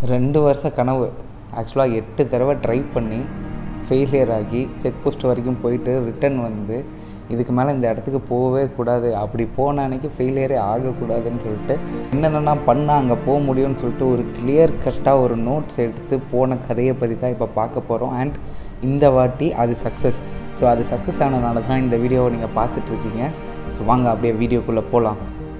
ரெண்டு வருஷ கனவு ஆக்சுவலாக எட்டு தடவை ட்ரை பண்ணி ஃபெயிலியர் ஆகி செக் போஸ்ட் வரைக்கும் போயிட்டு ரிட்டர்ன் வந்து இதுக்கு மேலே இந்த இடத்துக்கு போகவே கூடாது அப்படி போன அன்னைக்கு ஃபெயிலியரே ஆகக்கூடாதுன்னு சொல்லிட்டு என்னென்னலாம் பண்ணால் அங்கே போக முடியும்னு சொல்லிட்டு ஒரு கிளியர் கட்டாக ஒரு நோட்ஸ் எடுத்து போன கதையை பற்றி தான் இப்போ பார்க்க போகிறோம் அண்ட் இந்த வாட்டி அது சக்ஸஸ் ஸோ அது சக்ஸஸ் ஆனதுனால தான் இந்த வீடியோவை நீங்கள் பார்த்துட்ருக்கீங்க ஸோ வாங்க அப்படியே வீடியோக்குள்ளே போகலாம்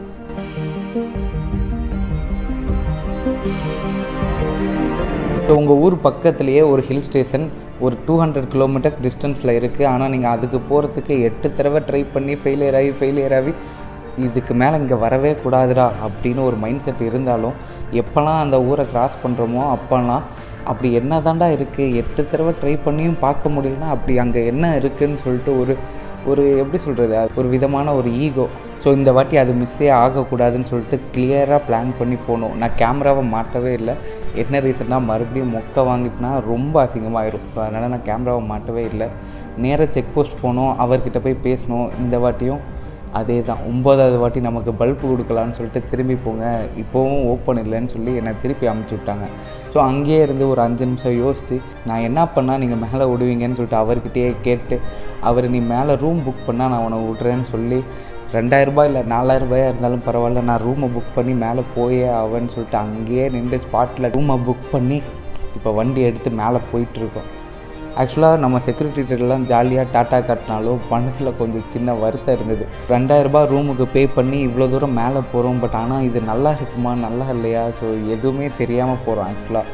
இப்போ உங்கள் ஊர் பக்கத்துலேயே ஒரு ஹில் ஸ்டேஷன் ஒரு டூ ஹண்ட்ரட் கிலோமீட்டர்ஸ் டிஸ்டன்ஸில் இருக்குது ஆனால் நீங்கள் அதுக்கு போகிறதுக்கு எட்டு தடவை ட்ரை பண்ணி ஃபெயிலியர் ஆகி ஃபெயிலியர் ஆகி இதுக்கு மேலே இங்கே வரவே கூடாதுடா அப்படின்னு ஒரு மைண்ட் செட் இருந்தாலும் எப்போல்லாம் அந்த ஊரை கிராஸ் பண்ணுறோமோ அப்போல்லாம் அப்படி என்ன தாண்டா இருக்குது எட்டு தடவை ட்ரை பண்ணியும் பார்க்க முடியலனா அப்படி அங்கே என்ன இருக்குதுன்னு சொல்லிட்டு ஒரு ஒரு எப்படி சொல்கிறது ஒரு விதமான ஒரு ஈகோ ஸோ இந்த வாட்டி அது மிஸ்ஸே ஆகக்கூடாதுன்னு சொல்லிட்டு கிளியராக பிளான் பண்ணி போகணும் நான் கேமராவை மாட்டவே இல்லை என்ன ரீசன்னா மறுபடியும் மொக்கை வாங்கிட்டுனா ரொம்ப அசிங்கமாயிரும் ஸோ அதனால் நான் கேமராவை மாட்டவே இல்லை நேராக செக் போஸ்ட் போனோம் அவர்கிட்ட போய் பேசணும் இந்த வாட்டியும் அதே தான் ஒம்பதாவது வாட்டி நமக்கு பல்ப் கொடுக்கலான்னு சொல்லிட்டு திரும்பி போங்க இப்போவும் ஓப்பன் இல்லைன்னு சொல்லி என்னை திருப்பி அமுச்சு விட்டாங்க ஸோ அங்கேயே இருந்து ஒரு அஞ்சு நிமிஷம் யோசித்து நான் என்ன பண்ணால் நீங்கள் மேலே விடுவீங்கன்னு சொல்லிட்டு அவர்கிட்டயே கேட்டு அவர் நீ மேலே ரூம் புக் பண்ணால் நான் உன்னை விட்றேன்னு சொல்லி ரெண்டாயிரரூபா இல்லை நாலாயிரரூபாயாக இருந்தாலும் பரவாயில்ல நான் ரூமை புக் பண்ணி மேலே போயே ஆவேன்னு சொல்லிட்டு அங்கேயே நின்று ஸ்பாட்டில் ரூமை புக் பண்ணி இப்போ வண்டி எடுத்து மேலே போயிட்டுருக்கோம் ஆக்சுவலாக நம்ம செக்யூரிட்டிகிட்டலாம் ஜாலியாக டாட்டா காட்டினாலும் மனசில் கொஞ்சம் சின்ன வருத்தம் இருந்தது ரெண்டாயிரரூபா ரூமுக்கு பே பண்ணி இவ்வளோ தூரம் மேலே போகிறோம் பட் ஆனால் இது நல்லா இருக்குமா நல்லா இல்லையா ஸோ எதுவுமே தெரியாமல் போகிறோம் ஆக்சுவலாக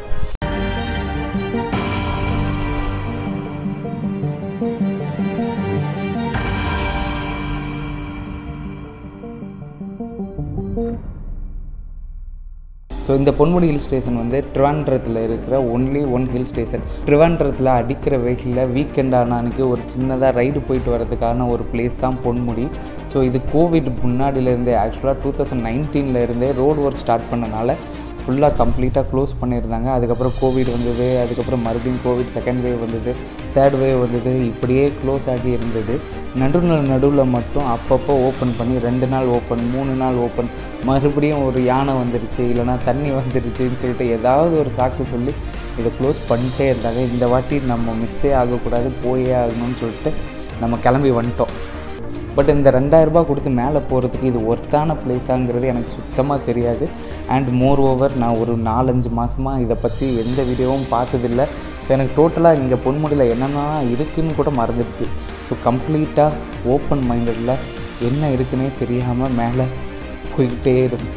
ஸோ இந்த பொன்முடி ஹில் ஸ்டேஷன் வந்து ட்ரிவாண்ட்ரத்தில் இருக்கிற ஒன்லி ஒன் ஹில் ஸ்டேஷன் ட்ரிவாண்ட்ரத்தில் அடிக்கிற வெயிட்டில் வீக்கெண்ட் ஆன அன்றைக்கி ஒரு சின்னதாக ரைடு போயிட்டு வரதுக்கான ஒரு பிளேஸ் தான் பொன்முடி ஸோ இது கோவிட் முன்னாடியிலேருந்தே ஆக்சுவலாக டூ தௌசண்ட் நைன்டீனில் இருந்தே ரோடு ஒர்க் ஸ்டார்ட் பண்ணனால ஃபுல்லாக கம்ப்ளீட்டாக க்ளோஸ் பண்ணியிருந்தாங்க அதுக்கப்புறம் கோவிட் வந்தது அதுக்கப்புறம் மறுபடியும் கோவிட் செகண்ட் வேவ் வந்தது தேர்ட் வேவ் வந்தது இப்படியே க்ளோஸ் ஆகி இருந்தது நடுவில் நடுவில் மட்டும் அப்பப்போ ஓப்பன் பண்ணி ரெண்டு நாள் ஓப்பன் மூணு நாள் ஓப்பன் மறுபடியும் ஒரு யானை வந்துடுச்சு இல்லைனா தண்ணி வந்துடுச்சுன்னு சொல்லிட்டு ஏதாவது ஒரு சாக்கு சொல்லி இதை க்ளோஸ் பண்ணிட்டே இருந்தாங்க இந்த வாட்டி நம்ம மிஸ்ஸே ஆகக்கூடாது போயே ஆகணும்னு சொல்லிட்டு நம்ம கிளம்பி வந்துட்டோம் பட் இந்த ரெண்டாயிரரூபா கொடுத்து மேலே போகிறதுக்கு இது ஒர்த்தான பிளேஸாங்கிறது எனக்கு சுத்தமாக தெரியாது அண்ட் மோர் ஓவர் நான் ஒரு நாலஞ்சு மாதமாக இதை பற்றி எந்த வீடியோவும் பார்த்ததில்லை ஸோ எனக்கு டோட்டலாக இங்கே பொன்முடியில் என்னென்னா இருக்குதுன்னு கூட மறந்துடுச்சு ஸோ கம்ப்ளீட்டாக ஓப்பன் மைண்டடில் என்ன இருக்குன்னே தெரியாமல் மேலே போய்கிட்டே இருக்கும்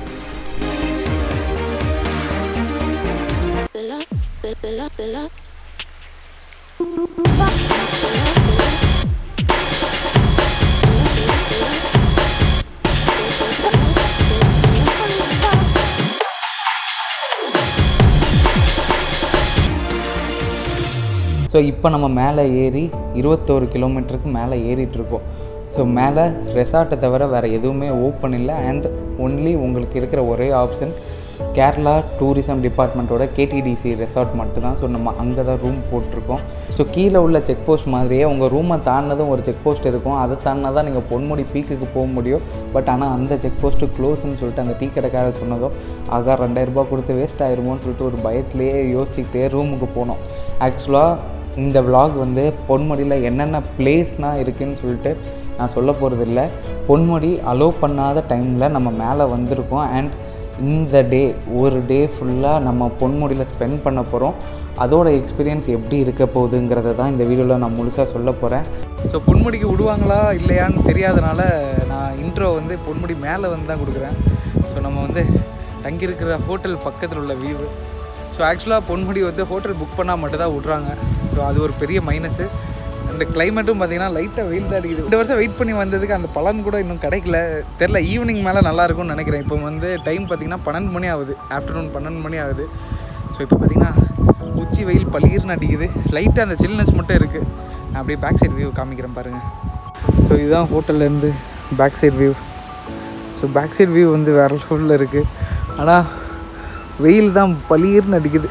ஸோ இப்போ நம்ம மேலே ஏறி இருபத்தோரு கிலோமீட்டருக்கு மேலே ஏறிட்டுருக்கோம் ஸோ மேலே ரெசார்ட்டை தவிர வேறு எதுவுமே ஓப்பன் இல்லை அண்ட் ஒன்லி உங்களுக்கு இருக்கிற ஒரே ஆப்ஷன் கேரளா டூரிசம் டிபார்ட்மெண்ட்டோட கேடிடிசி ரெசார்ட் மட்டும்தான் ஸோ நம்ம அங்கே தான் ரூம் போட்டிருக்கோம் ஸோ கீழே உள்ள செக் போஸ்ட் மாதிரியே உங்கள் ரூமை தாண்டினதும் ஒரு செக் போஸ்ட் இருக்கும் அதை தாண்டினா தான் நீங்கள் பொன்முடி பீக்குக்கு போக முடியும் பட் ஆனால் அந்த செக் போஸ்ட்டு க்ளோஸ்னு சொல்லிட்டு அந்த டீ கடைக்கார சொன்னதும் ஆகா ரெண்டாயிரரூபா கொடுத்து வேஸ்ட் ஆயிருமோன்னு சொல்லிட்டு ஒரு பயத்துலேயே யோசிச்சுக்கிட்டே ரூமுக்கு போனோம் ஆக்சுவலாக இந்த விலாக் வந்து பொன்முடியில் என்னென்ன பிளேஸ்னால் இருக்குதுன்னு சொல்லிட்டு நான் சொல்ல போகிறது இல்லை பொன்முடி அலோவ் பண்ணாத டைமில் நம்ம மேலே வந்திருக்கோம் அண்ட் இந்த டே ஒரு டே ஃபுல்லாக நம்ம பொன்முடியில் ஸ்பெண்ட் பண்ண போகிறோம் அதோட எக்ஸ்பீரியன்ஸ் எப்படி இருக்க போகுதுங்கிறத தான் இந்த வீடியோவில் நான் முழுசாக சொல்ல போகிறேன் ஸோ பொன்முடிக்கு விடுவாங்களா இல்லையான்னு தெரியாதனால நான் இன்ட்ரோ வந்து பொன்முடி மேலே வந்து தான் கொடுக்குறேன் ஸோ நம்ம வந்து தங்கியிருக்கிற ஹோட்டல் பக்கத்தில் உள்ள வியூ ஸோ ஆக்சுவலாக பொன்முடி வந்து ஹோட்டல் புக் பண்ணால் மட்டும்தான் விட்றாங்க ஸோ அது ஒரு பெரிய மைனஸு அந்த கிளைமேட்டும் பார்த்தீங்கன்னா லைட்டாக வெயில் தான் அடிக்குது ரெண்டு வருஷம் வெயிட் பண்ணி வந்ததுக்கு அந்த பலன் கூட இன்னும் கிடைக்கல தெரில ஈவினிங் மேலே நல்லா இருக்கும்னு நினைக்கிறேன் இப்போ வந்து டைம் பார்த்தீங்கன்னா பன்னெண்டு மணி ஆகுது ஆஃப்டர்நூன் பன்னெண்டு மணி ஆகுது ஸோ இப்போ பார்த்தீங்கன்னா உச்சி வெயில் பளிர்னு அடிக்குது லைட்டாக அந்த சில்னஸ் மட்டும் இருக்குது நான் அப்படியே பேக் சைடு வியூ காமிக்கிறேன் பாருங்கள் ஸோ இதுதான் ஹோட்டல்லேருந்து back side view so back side view வந்து வேறு லெவலில் இருக்குது ஆனால் வெயில் தான் பளிர்னு அடிக்குது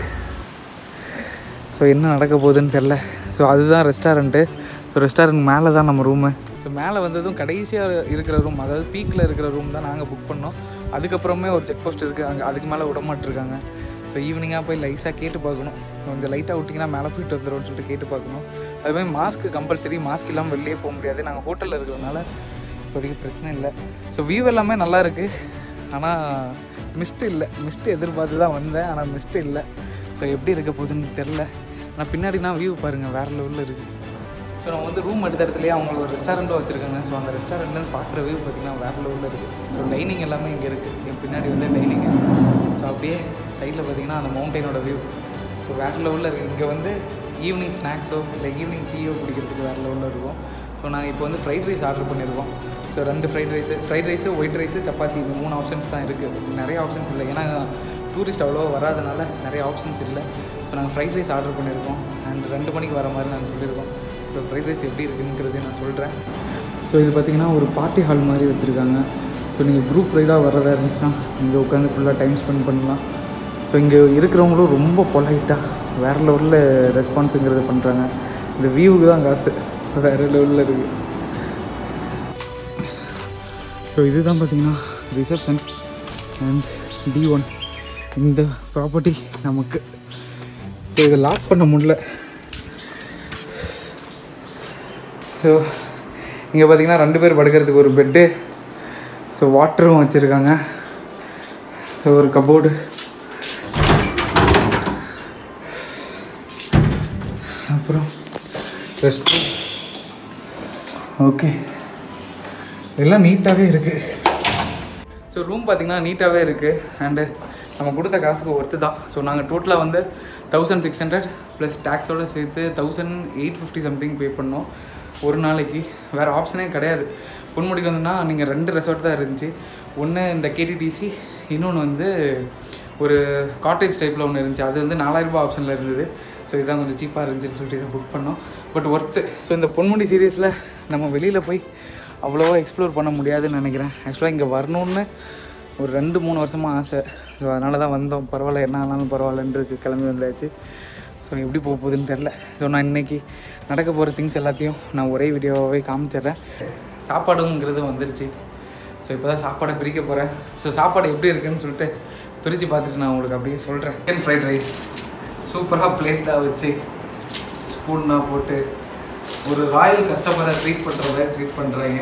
ஸோ என்ன நடக்க போகுதுன்னு தெரில ஸோ அதுதான் ரெஸ்டாரண்ட்டு ஸோ ரெஸ்டாரண்ட் மேலே தான் நம்ம ரூமு ஸோ மேலே வந்ததும் கடைசியாக இருக்கிற ரூம் அதாவது பீக்கில் இருக்கிற ரூம் தான் நாங்கள் புக் பண்ணோம் அதுக்கப்புறமே ஒரு செக் போஸ்ட் இருக்குது அங்கே அதுக்கு மேலே விட மாட்டிருக்காங்க ஸோ ஈவினிங்காக போய் லைஸாக கேட்டு பார்க்கணும் கொஞ்சம் லைட்டாக விட்டிங்கன்னா மேலே போயிட்டு வந்துடும்னு சொல்லிட்டு கேட்டு பார்க்கணும் அதுமாதிரி மாஸ்க்கு கம்பல்சரி மாஸ்க் இல்லாமல் வெளியே போக முடியாது நாங்கள் ஹோட்டலில் இருக்கிறதுனால இப்போதைக்கு பிரச்சனை இல்லை ஸோ வியூ எல்லாமே நல்லா இருக்குது ஆனால் மிஸ்ட்டு இல்லை மிஸ்ட்டு எதிர்பார்த்து தான் வந்தேன் ஆனால் மிஸ்ட்டு இல்லை ஸோ எப்படி இருக்க போகுதுன்னு தெரில ஆனால் பின்னாடினா வியூ பாருங்கள் வேறு லெவலில் இருக்குது ஸோ நம்ம வந்து ரூம் எடுத்த இடத்துலயே அவங்க ஒரு ரெஸ்டாரண்ட்டும் வச்சுருக்காங்க ஸோ அந்த ரெஸ்டாரண்ட்லேருந்து பார்க்குற வியூ பார்த்திங்கன்னா வேறு லெவலில் இருக்குது ஸோ டைனிங் எல்லாமே இங்கே இருக்குது என் பின்னாடி வந்து டைனிங்கு ஸோ அப்படியே சைடில் பார்த்தீங்கன்னா அந்த மவுண்டெயினோட வியூ ஸோ வேறு லெவலில் இருக்குது இங்கே வந்து ஈவினிங் ஸ்நாக்ஸோ இல்லை ஈவினிங் டீயோ குடிக்கிறதுக்கு வேறு லெவலில் இருக்கும் ஸோ நாங்கள் இப்போ வந்து ஃப்ரைட் ரைஸ் ஆர்டர் பண்ணியிருக்கோம் ஸோ ரெண்டு fried rice fried rice white rice chapati இந்த மூணு ஆப்ஷன்ஸ் தான் இருக்குது நிறைய ஆப்ஷன்ஸ் இல்லை ஏன்னா டூரிஸ்ட் அவ்வளோவா வராதனால நிறைய ஆப்ஷன்ஸ் இல்லை ஸோ நாங்கள் ஃப்ரைட் ரைஸ் ஆர்டர் பண்ணியிருக்கோம் அண்ட் ரெண்டு மணிக்கு வர மாதிரி நாங்கள் சொல்லியிருக்கோம் ஸோ ஃப்ரைட் ரைஸ் எப்படி இருக்குங்கிறதே நான் சொல்கிறேன் ஸோ இது பார்த்திங்கன்னா ஒரு பார்ட்டி ஹால் மாதிரி வச்சுருக்காங்க ஸோ நீங்கள் குரூப் ரைடாக வர்றதா இருந்துச்சுன்னா இங்கே உட்காந்து ஃபுல்லாக டைம் ஸ்பெண்ட் பண்ணலாம் ஸோ இங்கே இருக்கிறவங்களும் ரொம்ப பொலைட்டாக வேறு லெவலில் ரெஸ்பான்ஸுங்கிறது பண்ணுறாங்க இந்த வியூவுக்கு தான் காசு வேறு லெவலில் இருக்குது ஸோ இதுதான் பார்த்தீங்கன்னா ரிசப்ஷன் அண்ட் டி ஒன் இந்த ப்ராப்பர்ட்டி நமக்கு ஸோ இதை லாக் பண்ண முடியல ஸோ இங்கே பார்த்தீங்கன்னா ரெண்டு பேர் படுக்கிறதுக்கு ஒரு பெட்டு ஸோ வாட்டரும் வச்சுருக்காங்க ஸோ ஒரு கபோர்டு அப்புறம் ரெஸ்ட் ஓகே எல்லாம் நீட்டாகவே இருக்குது ஸோ ரூம் பார்த்திங்கன்னா நீட்டாகவே இருக்குது அண்டு நம்ம கொடுத்த காசுக்கு ஒர்த்து தான் ஸோ நாங்கள் டோட்டலாக வந்து தௌசண்ட் சிக்ஸ் ஹண்ட்ரட் ப்ளஸ் டேக்ஸோடு சேர்த்து thousand eight fifty something pay பண்ணோம் ஒரு நாளைக்கு வேறு ஆப்ஷனே கிடையாது பொன்முடிக்கு வந்துன்னா நீங்கள் ரெண்டு ரெசார்ட் தான் இருந்துச்சு ஒன்று இந்த கேடிடிசி இன்னொன்று வந்து ஒரு காட்டேஜ் டைப்பில் ஒன்று இருந்துச்சு அது வந்து நாலாயிரரூபா ஆப்ஷனில் இருந்தது ஸோ இதுதான் கொஞ்சம் சீப்பாக இருந்துச்சுன்னு சொல்லிட்டு இதை புக் பண்ணோம் பட் ஒர்த்து ஸோ இந்த பொன்முடி சீரியஸில் நம்ம வெளியில் போய் அவ்வளோவா எக்ஸ்ப்ளோர் பண்ண முடியாதுன்னு நினைக்கிறேன் ஆக்சுவலாக இங்கே வரணுன்னு ஒரு ரெண்டு மூணு வருஷமாக ஆசை ஸோ அதனால தான் வந்தோம் பரவாயில்ல என்ன ஆனாலும் பரவாயில்லன்றது கிளம்பி வந்தாச்சு ஸோ எப்படி போக போகுதுன்னு தெரில ஸோ நான் இன்றைக்கி நடக்க போகிற திங்ஸ் எல்லாத்தையும் நான் ஒரே வீடியோவாகவே காமிச்சிடுறேன் சாப்பாடுங்கிறது வந்துருச்சு ஸோ இப்போ தான் சாப்பாடை பிரிக்க போகிறேன் ஸோ சாப்பாடு எப்படி இருக்குன்னு சொல்லிட்டு பிரித்து பார்த்துட்டு நான் உங்களுக்கு அப்படியே சொல்கிறேன் சிக்கன் ஃப்ரைட் ரைஸ் சூப்பராக பிளேட்டாக வச்சு ஸ்பூன்னாக போட்டு ஒரு ராயல் கஸ்டமரை ட்ரீட் பண்ணுறத ட்ரீட் பண்ணுறாங்க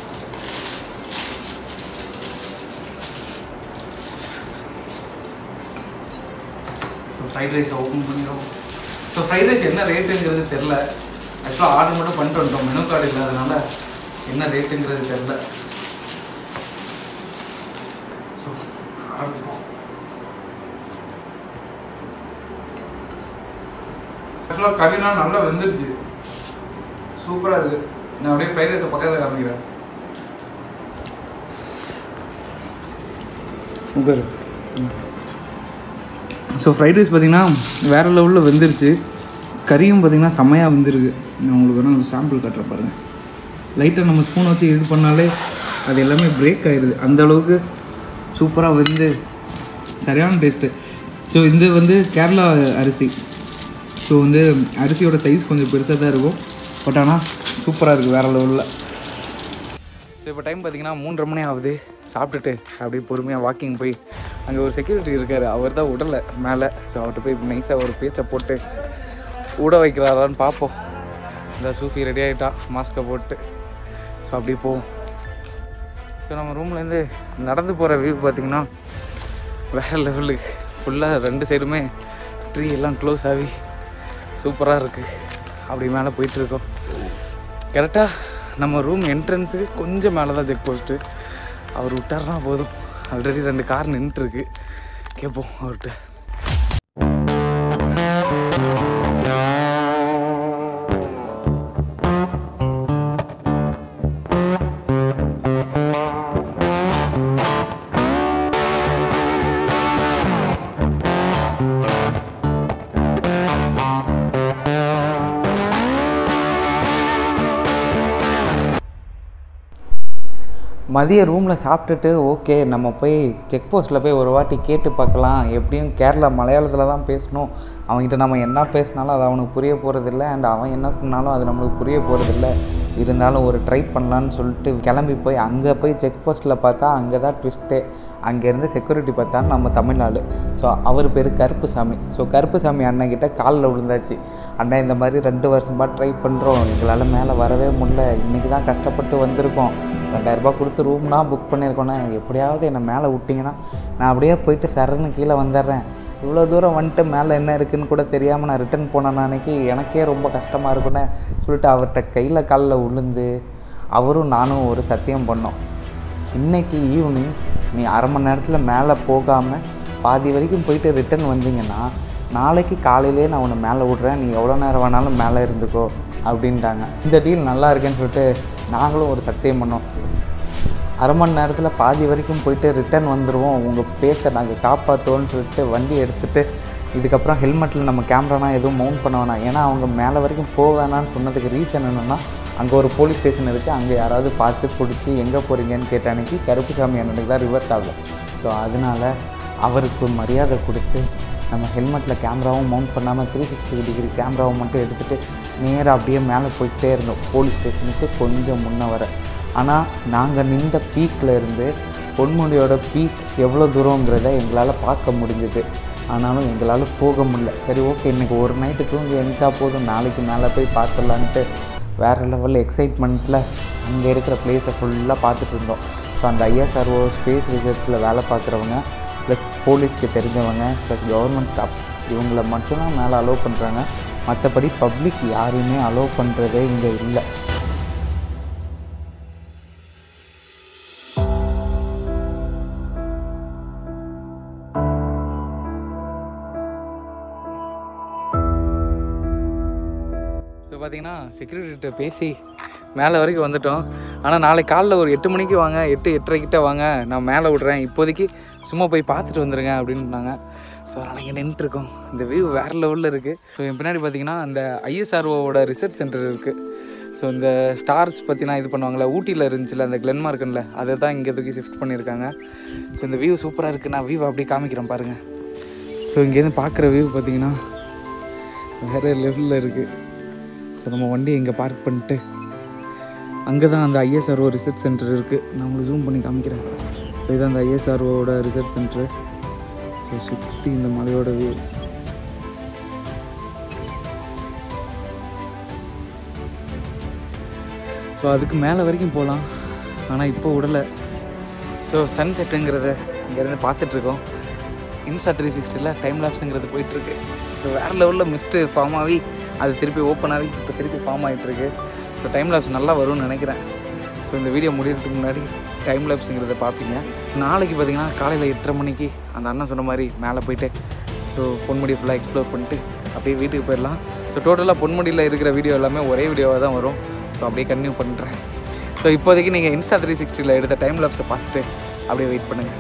ஸோ ஃப்ரைட் ரைஸை ஓப்பன் பண்ணிடும் ஸோ ஃப்ரைட் ரைஸ் என்ன ரேட்டுங்கிறது தெரில ஆக்சுவலாக ஆர்டர் மட்டும் பண்ணிட்டு வந்துட்டோம் மெனு கார்டு இல்லாதனால என்ன ரேட்டுங்கிறது தெரில ஸோ ஆரம்பிப்போம் ஆக்சுவலாக கறிலாம் நல்லா வெந்துருச்சு சூப்பராக இருக்குது நான் அப்படியே ஃப்ரைட் ரைஸை பக்கத்தில் காமிக்கிறேன் உட்காரு ஸோ ஃப்ரைட் ரைஸ் பார்த்தீங்கன்னா வேறு லெவலில் வெந்துருச்சு கறியும் பார்த்தீங்கன்னா செம்மையாக வெந்திருக்கு நான் உங்களுக்கு வேணால் ஒரு சாம்பிள் காட்டுறேன் பாருங்கள் லைட்டாக நம்ம ஸ்பூன் வச்சு இது பண்ணாலே அது எல்லாமே பிரேக் ஆயிடுது அந்த அளவுக்கு சூப்பராக வெந்து சரியான டேஸ்ட்டு ஸோ இது வந்து கேரளா அரிசி ஸோ வந்து அரிசியோட சைஸ் கொஞ்சம் பெருசாக தான் இருக்கும் பட் ஆனால் சூப்பராக இருக்குது வேறு லெவலில் ஸோ இப்போ டைம் பார்த்தீங்கன்னா மூன்றரை மணி ஆகுது சாப்பிட்டுட்டு அப்படியே பொறுமையாக வாக்கிங் போய் அங்கே ஒரு செக்யூரிட்டி இருக்கார் அவர் தான் உடலை மேலே ஸோ அவர்கிட்ட போய் நைஸாக ஒரு பேச்சை போட்டு உட வைக்கிறாரான்னு பார்ப்போம் இந்த சூஃபி ரெடி ஆகிட்டா மாஸ்க்கை போட்டு ஸோ அப்படியே போவோம் ஸோ நம்ம ரூம்லேருந்து நடந்து போகிற வியூ பார்த்திங்கன்னா வேறு லெவலுக்கு ஃபுல்லாக ரெண்டு சைடுமே ட்ரீ எல்லாம் க்ளோஸ் ஆகி சூப்பராக இருக்குது அப்படி மேலே போயிட்டுருக்கோம் கரெக்டாக நம்ம ரூம் என்ட்ரன்ஸுக்கு கொஞ்சம் மேலே தான் செக் போஸ்ட்டு அவர் விட்டார்னா போதும் ஆல்ரெடி ரெண்டு கார் நின்றுருக்கு கேட்போம் அவர்கிட்ட மதிய ரூமில் சாப்பிட்டுட்டு ஓகே நம்ம போய் செக் போஸ்ட்டில் போய் ஒரு வாட்டி கேட்டு பார்க்கலாம் எப்படியும் கேரளா மலையாளத்தில் தான் பேசணும் அவன்கிட்ட நம்ம என்ன பேசினாலும் அது அவனுக்கு புரிய போகிறதில்ல அண்ட் அவன் என்ன சொன்னாலும் அது நம்மளுக்கு புரிய போகிறதில்ல இருந்தாலும் ஒரு ட்ரை பண்ணலான்னு சொல்லிட்டு கிளம்பி போய் அங்கே போய் செக் போஸ்ட்டில் பார்த்தா அங்கே தான் ட்விஸ்ட்டே அங்கேருந்து செக்யூரிட்டி பார்த்தா நம்ம தமிழ்நாடு ஸோ அவர் பேர் கருப்புசாமி ஸோ கருப்புசாமி அண்ணன்கிட்ட காலில் விழுந்தாச்சு அண்ணா இந்த மாதிரி ரெண்டு வருஷமாக ட்ரை பண்ணுறோம் எங்களால் மேலே வரவே முடியல இன்றைக்கி தான் கஷ்டப்பட்டு வந்திருக்கோம் ரெண்டாயிரரூபா கொடுத்து ரூம்னா புக் பண்ணியிருக்கோண்ணே எப்படியாவது என்னை மேலே விட்டிங்கன்னா நான் அப்படியே போயிட்டு சரன்னு கீழே வந்துடுறேன் இவ்வளோ தூரம் வந்துட்டு மேலே என்ன இருக்குன்னு கூட தெரியாமல் நான் ரிட்டர்ன் போனேன் அன்னைக்கு எனக்கே ரொம்ப கஷ்டமாக இருக்குண்ணே சொல்லிட்டு அவர்கிட்ட கையில் காலில் விழுந்து அவரும் நானும் ஒரு சத்தியம் பண்ணோம் இன்னைக்கு ஈவினிங் நீ அரை மணி நேரத்தில் மேலே போகாமல் பாதி வரைக்கும் போயிட்டு ரிட்டர்ன் வந்தீங்கன்னா நாளைக்கு காலையிலே நான் உன்னை மேலே விட்றேன் நீ எவ்வளோ நேரம் வேணாலும் மேலே இருந்துக்கோ அப்படின்ட்டாங்க இந்த டீல் நல்லா இருக்குன்னு சொல்லிட்டு நாங்களும் ஒரு சத்தியம் பண்ணோம் அரை மணி நேரத்தில் பாதி வரைக்கும் போயிட்டு ரிட்டர்ன் வந்துடுவோம் உங்கள் பேச நாங்கள் காப்பாற்றுவோன்னு சொல்லிட்டு வண்டி எடுத்துகிட்டு இதுக்கப்புறம் ஹெல்மெட்டில் நம்ம கேமரானா எதுவும் மவுண்ட் பண்ண வேணாம் ஏன்னா அவங்க மேலே வரைக்கும் போக வேணாம்னு சொன்னதுக்கு ரீசன் என்னென்னா அங்கே ஒரு போலீஸ் ஸ்டேஷன் இருக்குது அங்கே யாராவது பார்த்து பிடிச்சி எங்கே போகிறீங்கன்னு கேட்ட அன்னைக்கு கருப்புசாமி அண்ணனுக்கு தான் ரிவர்ஸ் ஆகும் ஸோ அதனால் அவருக்கு மரியாதை கொடுத்து நம்ம ஹெல்மெட்டில் கேமராவும் மவுண்ட் பண்ணாமல் த்ரீ சிக்ஸ்டி டிகிரி கேமராவை மட்டும் எடுத்துகிட்டு நேராக அப்படியே மேலே போயிட்டே இருந்தோம் போலீஸ் ஸ்டேஷனுக்கு கொஞ்சம் முன்ன வர ஆனால் நாங்கள் நின்ற பீக்கில் இருந்து பொன்முடியோட பீக் எவ்வளோ தூரங்கிறத எங்களால் பார்க்க முடிஞ்சது ஆனாலும் எங்களால் போக முடியல சரி ஓகே இன்றைக்கி ஒரு நைட்டு தூங்கி எழுந்தா போதும் நாளைக்கு மேலே போய் பார்த்துடலான்ட்டு வேறு லெவலில் எக்ஸைட்மெண்ட்டில் அங்கே இருக்கிற பிளேஸை ஃபுல்லாக பார்த்துட்டு இருந்தோம் ஸோ அந்த ஐஎஸ்ஆர்ஓ ஸ்பேஸ் ரிசர்ச்சில் வேலை பார்க்குறவங்க ப்ளஸ் போலீஸ்க்கு தெரிஞ்சவங்க ப்ளஸ் கவர்மெண்ட் ஸ்டாஃப்ஸ் இவங்கள மட்டும்தான் மேலே அலோவ் பண்ணுறாங்க மற்றபடி பப்ளிக் யாரையுமே அலோவ் பண்ணுறதே இங்கே இல்லை ஸோ பார்த்தீங்கன்னா செக்யூரிட்டிகிட்ட பேசி மேலே வரைக்கும் வந்துட்டோம் ஆனால் நாளைக்கு காலைல ஒரு எட்டு மணிக்கு வாங்க எட்டு எட்டரை கிட்ட வாங்க நான் மேலே விட்றேன் இப்போதைக்கு சும்மா போய் பார்த்துட்டு வந்துருங்க அப்படின்ட்டாங்க ஸோ அதனால் இங்கே நின்றுருக்கோம் இந்த வியூ வேறு லெவலில் இருக்குது ஸோ என் பின்னாடி பார்த்தீங்கன்னா அந்த ஐஎஸ்ஆர்ஓவோட ரிசர்ச் சென்டர் இருக்குது ஸோ இந்த ஸ்டார்ஸ் பற்றினா இது பண்ணுவாங்களே ஊட்டியில் இருந்துச்சுல அந்த கிளென்மார்க்கனில் அதை தான் இங்கே தூக்கி ஷிஃப்ட் பண்ணியிருக்காங்க ஸோ இந்த வியூ சூப்பராக இருக்குது நான் வியூ அப்படியே காமிக்கிறேன் பாருங்கள் ஸோ இங்கேருந்து பார்க்குற வியூ பார்த்தீங்கன்னா வேறு லெவலில் இருக்குது ஸோ நம்ம வண்டியை இங்கே பார்க் பண்ணிட்டு அங்கே தான் அந்த ஐஎஸ்ஆர்ஓ ரிசர்ச் சென்டர் இருக்குது நான் உங்களுக்கு ஜூம் பண்ணி காமிக்கிறேன் ஸோ இது அந்த ஐஎஸ்ஆர்ஓட ரிசர்ச் சென்டரு ஸோ சுற்றி இந்த மலையோட வியூ ஸோ அதுக்கு மேலே வரைக்கும் போகலாம் ஆனால் இப்போ விடலை ஸோ சன் செட்டுங்கிறத இங்கேருந்து பார்த்துட்ருக்கோம் இன்ஸ்டா த்ரீ சிக்ஸ்டியில் டைம் லேப்ஸுங்கிறது போயிட்டுருக்கு ஸோ வேறு லெவலில் மிஸ்ட்டு ஃபார்ம் ஆகி அது திருப்பி ஓப்பன் ஆகி இப்போ திருப்பி ஃபார்ம் ஆகிட்டுருக்கு ஸோ டைம் லேப்ஸ் நல்லா வரும்னு நினைக்கிறேன் ஸோ இந்த வீடியோ முடியறதுக்கு முன்னாடி டைம் லேப்ஸுங்கிறத பார்ப்பீங்க நாளைக்கு பார்த்தீங்கன்னா காலையில் எட்டரை மணிக்கு அந்த அண்ணன் சொன்ன மாதிரி மேலே போயிட்டு ஸோ பொன்முடி ஃபுல்லாக எக்ஸ்ப்ளோர் பண்ணிட்டு அப்படியே வீட்டுக்கு போயிடலாம் ஸோ டோட்டலாக பொன்முடியில் இருக்கிற வீடியோ எல்லாமே ஒரே வீடியோவாக தான் வரும் ஸோ அப்படியே கன்டினியூ பண்ணுறேன் ஸோ இப்போதைக்கு நீங்கள் இன்ஸ்டா த்ரீ சிக்ஸ்டியில் எடுத்த டைம் லேப்ஸை பார்த்துட்டு அப்படியே வெயிட் பண்ணுங்கள்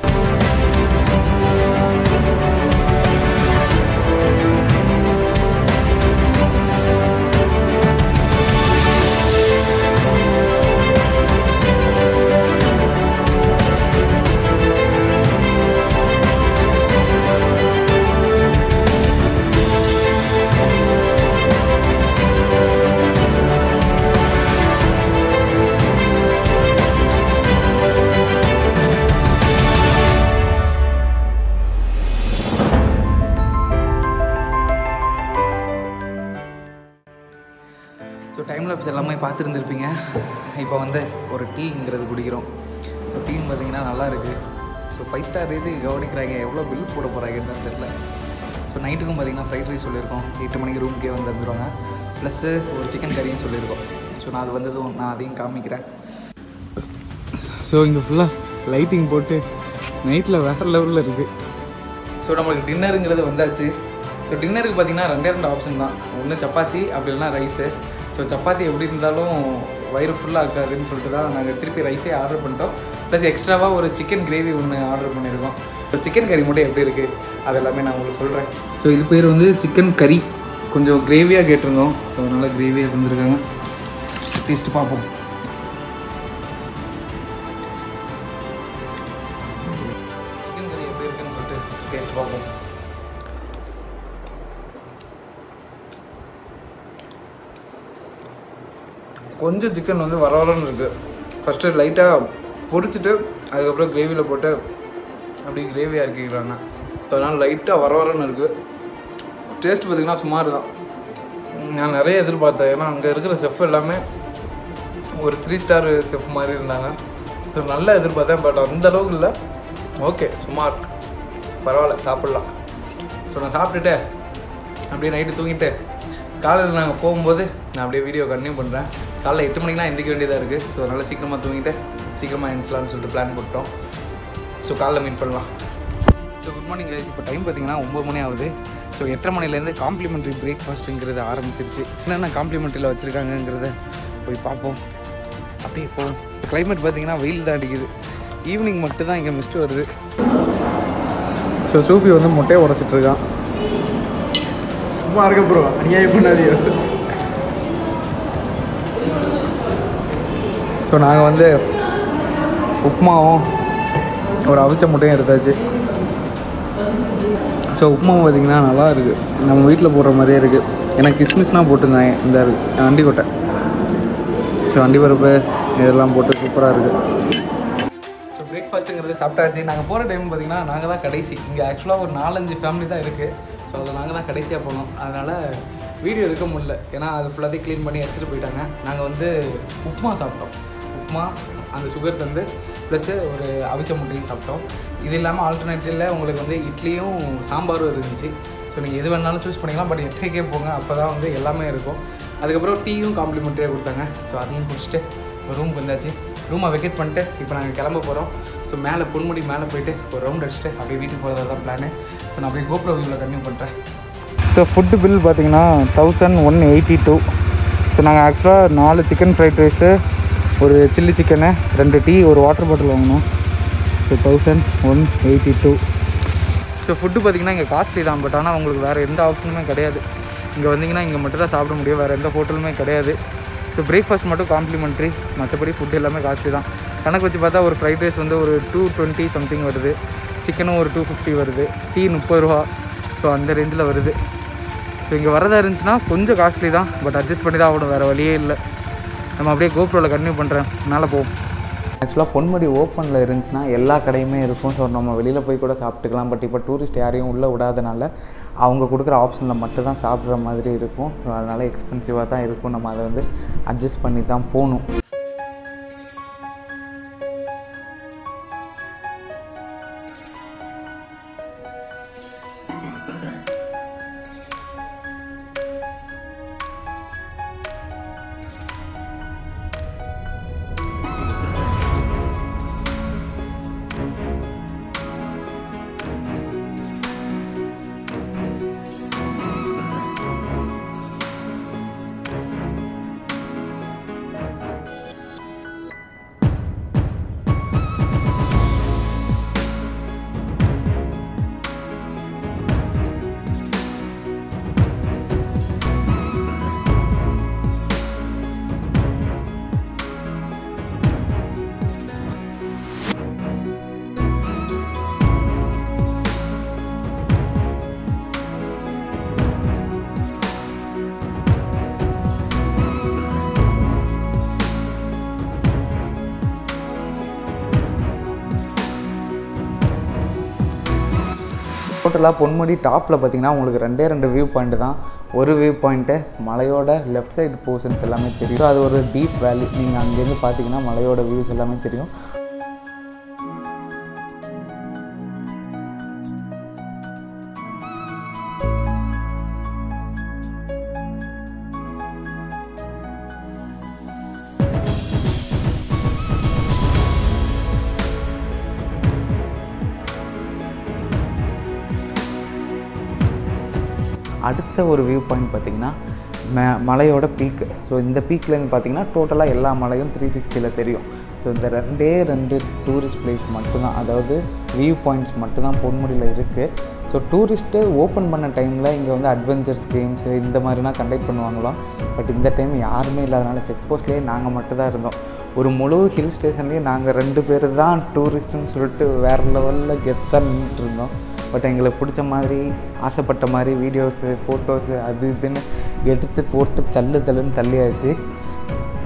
ஸோ டைம் லேப்ஸ் எல்லாமே பார்த்துருந்துருப்பீங்க இப்போ வந்து ஒரு டீங்கிறது குடிக்கிறோம் ஸோ டீன்னு பார்த்தீங்கன்னா நல்லா இருக்குது ஸோ ஃபைவ் ஸ்டார் ரேட்டு கவனிக்கிறாங்க எவ்வளோ பில் போட போகிறாங்கன்னு தான் தெரில ஸோ நைட்டுக்கும் பார்த்தீங்கன்னா ஃப்ரைட் ரைஸ் சொல்லியிருக்கோம் எட்டு மணிக்கு ரூமுக்கே வந்து வந்துடுவாங்க ப்ளஸ்ஸு ஒரு சிக்கன் கறியும் சொல்லியிருக்கோம் ஸோ நான் அது வந்ததும் நான் அதையும் காமிக்கிறேன் ஸோ இங்கே ஃபுல்லாக லைட்டிங் போட்டு நைட்டில் வேறு லெவலில் இருக்குது ஸோ நம்மளுக்கு டின்னருங்கிறது வந்தாச்சு ஸோ டின்னருக்கு பார்த்தீங்கன்னா ரெண்டே ரெண்டு ஆப்ஷன் தான் ஒன்று சப்பாத்தி அப்படி இல்லைனா ரைஸு ஸோ சப்பாத்தி எப்படி இருந்தாலும் வயிறு ஃபுல்லாக இருக்காதுன்னு சொல்லிட்டு தான் நாங்கள் திருப்பி ரைஸே ஆர்டர் பண்ணிட்டோம் ப்ளஸ் எக்ஸ்ட்ராவாக ஒரு சிக்கன் கிரேவி ஒன்று ஆர்டர் பண்ணியிருக்கோம் ஸோ சிக்கன் கறி மட்டும் எப்படி இருக்குது அது எல்லாமே நான் உங்களுக்கு சொல்கிறேன் ஸோ இது பேர் வந்து சிக்கன் கறி கொஞ்சம் கிரேவியாக கேட்டிருந்தோம் ஸோ நல்லா கிரேவியாக தந்துருக்காங்க டேஸ்ட் பார்ப்போம் சிக்கன் கறி எப்படி இருக்குன்னு சொல்லிட்டு டேஸ்ட் பார்ப்போம் கொஞ்சம் சிக்கன் வந்து வர வரன்னு இருக்குது ஃபஸ்ட்டு லைட்டாக பொரிச்சிட்டு அதுக்கப்புறம் கிரேவியில் போட்டு அப்படியே கிரேவியாக இறக்கிக்கிறாங்க ஸோ அதனால் லைட்டாக வர வரன்னு இருக்குது டேஸ்ட் பார்த்திங்கன்னா சுமார் தான் நான் நிறைய எதிர்பார்த்தேன் ஏன்னா அங்கே இருக்கிற செஃப் எல்லாமே ஒரு த்ரீ ஸ்டார் செஃப் மாதிரி இருந்தாங்க ஸோ நல்லா எதிர்பார்த்தேன் பட் அந்த அளவுக்கு இல்லை ஓகே சுமார் பரவாயில்ல சாப்பிட்லாம் ஸோ நான் சாப்பிட்டுட்டு அப்படியே நைட்டு தூங்கிட்டு காலையில் நாங்கள் போகும்போது நான் அப்படியே வீடியோ கண்டினியூ பண்ணுறேன் காலைல எட்டு மணிக்கு தான் எந்திரிக்க வேண்டியதாக இருக்குது ஸோ நல்லா சீக்கிரமாக தூங்கிட்டு சீக்கிரமாக எழுந்துலாம்னு சொல்லிட்டு பிளான் போட்டோம் ஸோ காலைல மீட் பண்ணலாம் ஸோ குட் மார்னிங் இப்போ டைம் பார்த்தீங்கன்னா ஒம்பது மணி ஆகுது ஸோ எட்டரை மணிலேருந்து காம்ப்ளிமெண்ட்ரி பிரேக்ஃபாஸ்ட்டுங்கிறது ஆரம்பிச்சிருச்சு என்னென்ன காம்ப்ளிமெண்ட்ரியில் வச்சுருக்காங்கங்கிறத போய் பார்ப்போம் அப்படியே போவோம் கிளைமேட் பார்த்தீங்கன்னா வெயில் தான் அடிக்குது ஈவினிங் மட்டும் தான் இங்கே மிஸ்ட் வருது ஸோ சூஃபி வந்து முட்டையை உடச்சிட்டு இருக்கான் சும்மா இருக்க ப்ரோ அநியாயம் பண்ணாதீங்க ஸோ நாங்கள் வந்து உப்புமாவும் ஒரு அவிச்ச முட்டையும் எடுத்தாச்சு ஸோ உப்புமா பார்த்தீங்கன்னா நல்லா இருக்குது நம்ம வீட்டில் போடுற மாதிரியே இருக்குது எனக்கு கிஸ்மிஸ்லாம் போட்டிருந்தாங்க இந்த அண்டி கொட்டை ஸோ அண்டி பருப்பு இதெல்லாம் போட்டு சூப்பராக இருக்குது ஸோ பிரேக்ஃபாஸ்ட்டுங்கிறது சாப்பிட்டாச்சு நாங்கள் போகிற டைம் பார்த்தீங்கன்னா நாங்கள் தான் கடைசி இங்கே ஆக்சுவலாக ஒரு நாலஞ்சு ஃபேமிலி தான் இருக்குது ஸோ அதில் நாங்கள் தான் கடைசியாக போனோம் அதனால் வீடியோ எடுக்க முடியல ஏன்னா அது ஃபுல்லாத்தையும் க்ளீன் பண்ணி எடுத்துகிட்டு போயிட்டாங்க நாங்கள் வந்து உப்புமா சாப்பிட்டோம் உப்புமா அந்த சுகர் தந்து ப்ளஸ்ஸு ஒரு அவிச்ச முட்டையும் சாப்பிட்டோம் இது இல்லாமல் ஆல்டர்னேட்டிவில் உங்களுக்கு வந்து இட்லியும் சாம்பாரும் இருந்துச்சு ஸோ நீங்கள் எது வேணாலும் சூஸ் பண்ணிக்கலாம் பட் எட்டரைக்கே போங்க அப்போ தான் வந்து எல்லாமே இருக்கும் அதுக்கப்புறம் டீயும் காம்ப்ளிமெண்ட்ரியாக கொடுத்தாங்க ஸோ அதையும் குடிச்சிட்டு ரூமுக்கு வந்தாச்சு ரூமை வெக்கேட் பண்ணிட்டு இப்போ நாங்கள் கிளம்ப போகிறோம் ஸோ மேலே பொன்முடி மேலே போயிட்டு ஒரு ரவுண்ட் அடிச்சுட்டு அப்படியே வீட்டுக்கு போகிறதா தான் பிளானு ஸோ நான் அப்படியே கோப்ரோ வியூவில் கன்டினியூ பண்ணுறேன் ஸோ ஃபுட்டு பில் பார்த்தீங்கன்னா thousand one eighty two so நாங்கள் ஆக்சுவலாக நாலு சிக்கன் ஃப்ரைட் ரைஸு ஒரு சில்லி சிக்கனு ரெண்டு டீ ஒரு வாட்டர் பாட்டில் வாங்கினோம் so thousand one eighty two so food பார்த்தீங்கன்னா இங்கே காஸ்ட்லி தான் பட் ஆனால் உங்களுக்கு வேறு எந்த ஆப்ஷனுமே கிடையாது இங்கே வந்தீங்கன்னா இங்கே மட்டும் தான் சாப்பிட முடியும் வேறு எந்த ஹோட்டலுமே கிடையாது ஸோ பிரேக்ஃபாஸ்ட் மட்டும் காம்ப்ளிமெண்ட்ரி மற்றபடி ஃபுட் எல்லாமே காஸ்ட்லி தான் கணக்கு வச்சு பார்த்தா ஒரு ஃப்ரைட் ரைஸ் வந்து ஒரு டூ டுவெண்ட்டி சம்திங் வருது சிக்கனும் ஒரு டூ ஃபிஃப்டி வருது டீ முப்பது ரூபா ஸோ அந்த ரேஞ்சில் வருது ஸோ இங்கே வரதா இருந்துச்சுன்னா கொஞ்சம் காஸ்ட்லி தான் பட் அட்ஜஸ்ட் பண்ணி தான் ஆகணும் வேறு வழியே இல்லை நம்ம அப்படியே கோப்ரோவில் கண்டினியூ பண்ணுறேன் மேலே போவோம் ஆக்சுவலாக பொன்முடி ஓப்பனில் இருந்துச்சுன்னா எல்லா கடையுமே இருக்கும் ஸோ நம்ம வெளியில் போய் கூட சாப்பிட்டுக்கலாம் பட் இப்போ டூரிஸ்ட் யாரையும் உள்ளே விடாதனால அவங்க கொடுக்குற ஆப்ஷனில் மட்டும் தான் சாப்பிட்ற மாதிரி இருக்கும் ஸோ அதனால் எக்ஸ்பென்சிவாக தான் இருக்கும் நம்ம அதை வந்து அட்ஜஸ்ட் பண்ணி தான் போகணும் டோட்டலாக பொன்முடி டாப்பில் பார்த்தீங்கன்னா உங்களுக்கு ரெண்டே ரெண்டு வியூ பாயிண்ட் தான் ஒரு வியூ பாயிண்ட்டு மலையோட லெஃப்ட் சைடு போர்ஷன்ஸ் எல்லாமே தெரியும் So, அது ஒரு டீப் வேலி நீங்கள் அங்கேருந்து பார்த்தீங்கன்னா மலையோட வியூஸ் எல்லாமே தெரியும் அடுத்த ஒரு வியூ பாயிண்ட் பார்த்தீங்கன்னா ம மலையோட பீக்கு ஸோ இந்த பீக்லேருந்து பார்த்தீங்கன்னா டோட்டலாக எல்லா மலையும் த்ரீ சிக்ஸ்டியில் தெரியும் ஸோ இந்த ரெண்டே ரெண்டு டூரிஸ்ட் பிளேஸ் மட்டும்தான் அதாவது வியூ பாயிண்ட்ஸ் மட்டும்தான் பொன்முடியில் இருக்குது ஸோ டூரிஸ்ட்டு ஓப்பன் பண்ண டைமில் இங்கே வந்து அட்வென்ச்சர்ஸ் கேம்ஸு இந்த மாதிரிலாம் கண்டக்ட் பண்ணுவாங்களாம் பட் இந்த டைம் யாருமே இல்லாதனால செக் போஸ்ட்லேயே நாங்கள் மட்டும் தான் இருந்தோம் ஒரு முழு ஹில் ஸ்டேஷன்லேயே நாங்கள் ரெண்டு பேர் தான் டூரிஸ்ட்டுன்னு சொல்லிட்டு வேறு லெவலில் கெத்தாக நின்றுட்டு இருந்தோம் பட் எங்களுக்கு பிடிச்ச மாதிரி ஆசைப்பட்ட மாதிரி வீடியோஸு ஃபோட்டோஸு அது இதுன்னு எடுத்து போட்டு தள்ளு தள்ளுன்னு தள்ளியாச்சு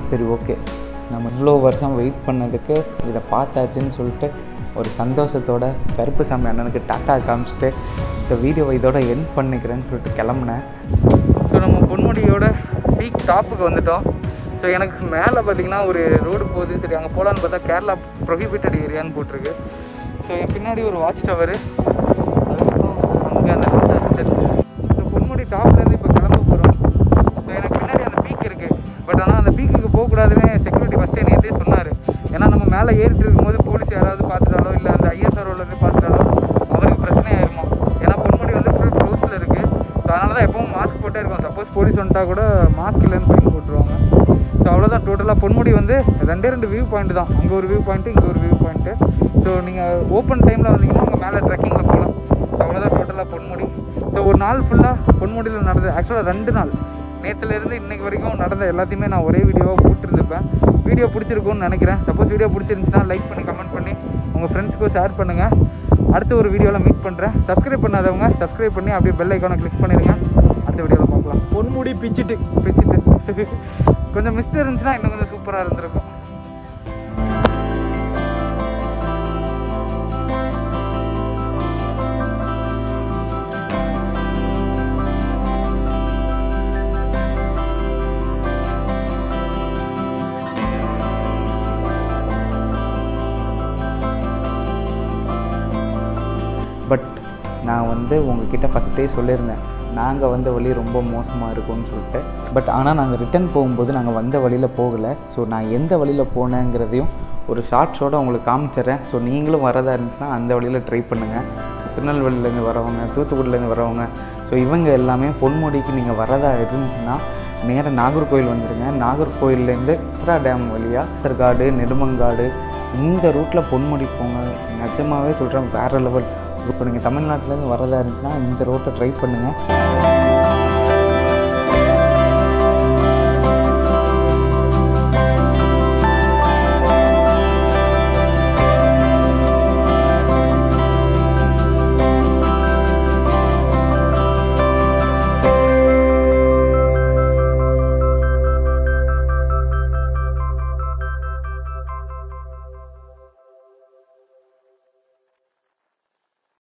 சரி ஓகே நம்ம இவ்வளோ வருஷம் வெயிட் பண்ணதுக்கு இதை பார்த்தாச்சுன்னு சொல்லிட்டு ஒரு சந்தோஷத்தோட கருப்பு சாமி அண்ணனுக்கு டாட்டா காமிச்சிட்டு இந்த வீடியோவை இதோட எண்ட் பண்ணிக்கிறேன்னு சொல்லிட்டு கிளம்புனேன் ஸோ நம்ம பொன்முடியோட பீக் டாப்புக்கு வந்துட்டோம் ஸோ எனக்கு மேலே பார்த்தீங்கன்னா ஒரு ரோடு போகுது சரி அங்கே போகலான்னு பார்த்தா கேரளா ப்ரொஹிபிட்டட் ஏரியான்னு போட்டிருக்கு ஸோ என் பின்னாடி ஒரு வாட்ச் டவரு அதுக்கப்புறம் அங்கே அந்த ஸோ பொன்முடி டாப்லேருந்து இப்போ கிளம்ப போகிறோம் ஸோ எனக்கு பின்னாடி அந்த பீக் இருக்குது பட் ஆனால் அந்த பீக்குக்கு போகக்கூடாதுன்னு செக்யூரிட்டி ஃபஸ்ட்டே நேற்றே சொன்னார் ஏன்னா நம்ம மேலே ஏறிட்டு இருக்கும்போது போலீஸ் யாராவது பார்த்துட்டாலோ இல்லை அந்த ஐஎஸ்ஆர்ஓலேருந்து பார்த்துட்டாலோ அவருக்கு பிரச்சனை ஆயிருமா ஏன்னா பொன்முடி வந்து ஃபுல் க்ளோஸில் இருக்குது ஸோ அதனால தான் எப்பவும் மாஸ்க் போட்டே இருக்கும் சப்போஸ் போலீஸ் வந்துட்டா கூட மாஸ்க் இல்லைன்னு ஃபைன் போட்டுருவாங்க ஸோ அவ்வளோதான் டோட்டலாக பொன்முடி வந்து ரெண்டே ரெண்டு வியூ பாயிண்ட் தான் அங்கே ஒரு வியூ பாயிண்ட்டு இங்கே ஒரு வியூ பாயிண்ட்டு ஸோ நீங்கள் ஓப்பன் டைமில் வந்தீங்கன்னா அங்கே மேலே ட்ரெக்கிங்கில் போகலாம் ஸோ அவ்வளோதான் டோட்டலாக பொன்முடி ஸோ ஒரு நாள் ஃபுல்லாக பொன்முடியில் நடந்தது ஆக்சுவலாக ரெண்டு நாள் நேற்றுலேருந்து இன்னைக்கு வரைக்கும் நடந்த எல்லாத்தையுமே நான் ஒரே வீடியோவாக போட்டுருந்துப்பேன் வீடியோ பிடிச்சிருக்கும்னு நினைக்கிறேன் சப்போஸ் வீடியோ பிடிச்சிருந்துச்சுன்னா லைக் பண்ணி கமெண்ட் பண்ணி உங்கள் ஃப்ரெண்ட்ஸுக்கும் ஷேர் பண்ணுங்கள் அடுத்த ஒரு வீடியோவில் மீட் பண்ணுறேன் சப்ஸ்கிரைப் பண்ணாதவங்க சப்ஸ்கிரைப் பண்ணி அப்படியே பெல் ஐக்கானை கிளிக் பண்ணிடுங்க அடுத்த வீடியோவில் பார்க்கலாம் பொன்முடி பிச்சுட்டு பிடிச்சிட்டு கொஞ்சம் மிஸ்டர் இருந்துச்சுன்னா இன்னும் கொஞ்சம் சூப்பராக இருந்திருக்கும் பட் நான் வந்து உங்ககிட்ட ஃபஸ்ட்டே சொல்லியிருந்தேன் நாங்கள் வந்த வழி ரொம்ப மோசமாக இருக்கும்னு சொல்லிட்டு பட் ஆனால் நாங்கள் ரிட்டர்ன் போகும்போது நாங்கள் வந்த வழியில் போகலை ஸோ நான் எந்த வழியில் போனேங்கிறதையும் ஒரு ஷார்ட்ஸோட உங்களுக்கு காமிச்சிடுறேன் ஸோ நீங்களும் வரதா இருந்துச்சுன்னா அந்த வழியில் ட்ரை பண்ணுங்கள் திருநெல்வேலியிலேருந்து வரவங்க தூத்துக்குடியிலேருந்து வரவங்க ஸோ இவங்க எல்லாமே பொன்முடிக்கு நீங்கள் வரதா இருந்துச்சுன்னா நேராக நாகர்கோயில் வந்துடுங்க நாகர்கோயிலேருந்து சித்ரா டேம் வழியாக சர்காடு நெடுமங்காடு இந்த ரூட்டில் பொன்முடி போங்க நிஜமாவே சொல்கிறேன் வேறு லெவல் இப்போ நீங்கள் தமிழ்நாட்டிலேருந்து வரதா இருந்துச்சுன்னா இந்த ரோட்டை ட்ரை பண்ணுங்கள்